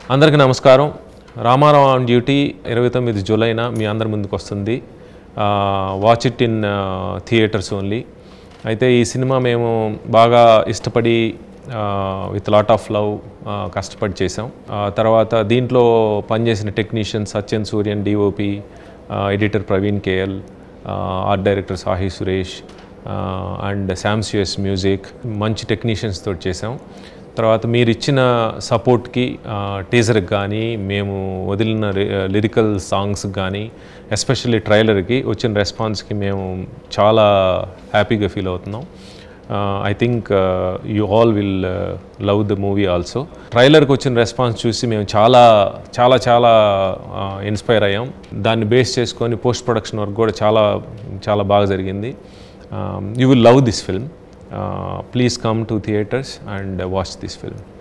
అందరికీ నమస్కారం Ramarao on duty ఇరవై తొమ్మిది జూలైన మీ అందరి ముందుకు వస్తుంది watch it in theatres only అయితే ఈ సినిమా మేము బాగా ఇష్టపడి విత్ లాట్ ఆఫ్ లవ్ కష్టపడి చేసాం ఆ, తర్వాత దీంట్లో పనిచేసిన technician Sathyan Sooryan DOP editor Praveen KL art director Sahi Suresh and Sam CS music మంచి టెక్నీషియన్స్ తోటి చేసాం తర్వాత మీరు ఇచ్చిన సపోర్ట్కి టీజర్కి కానీ మేము వదిలిన లిరికల్ సాంగ్స్కి కానీ ఎస్పెషల్లీ ట్రైలర్కి వచ్చిన రెస్పాన్స్కి మేము చాలా హ్యాపీగా ఫీల్ అవుతున్నాం I think you all will love the movie also ట్రైలర్కి వచ్చిన రెస్పాన్స్ చూసి మేము చాలా చాలా చాలా ఇన్స్పైర్ అయ్యాం దాన్ని బేస్ చేసుకొని పోస్ట్ ప్రొడక్షన్ వర్క్ కూడా చాలా చాలా బాగా జరిగింది you will love this film please come to theatres and watch this film